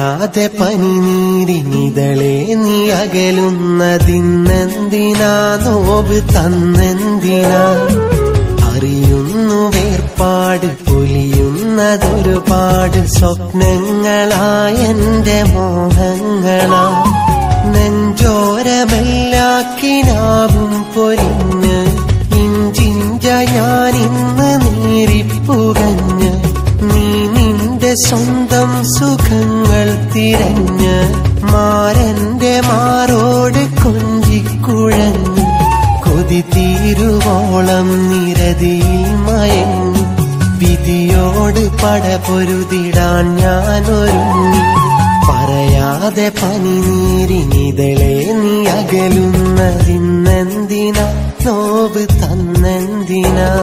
പറയാതെ പനിനീരിനിതളെ നീ അകലുന്നതിന്നെന്തിനാ നോവ് തന്നെന്തിനാ അറിയുന്നു വേർപാട് പൊലിയുന്നതൊരുപാട് സ്വപ്നങ്ങളായെന്റെ മോഹങ്ങളാ നെഞ്ചോരമെല്ലാക്കിനാവും പൊലിഞ്ഞ് ഇഞ്ചിഞ്ച ഞാനിന്ന് നീറിപ്പുകഞ്ഞ് നീ നിന്റെ സ്വന്തം സുഖങ്ങൾ തിരഞ്ഞ് മാരന്റെ മാറോട് കൊഞ്ചിക്കുഴഞ്ഞ് കൊതി തീരുവോളം നിരതിയിൽ മയങ്ങി വിധിയോട് പട പൊരുതിടാൻ ഞാൻ ഒരുങ്ങി പറയാതെ പനിനീരിനിതളെ നീ അകലുന്നതിന്നെന്തിനാ നോവ് തന്നെന്തിനാ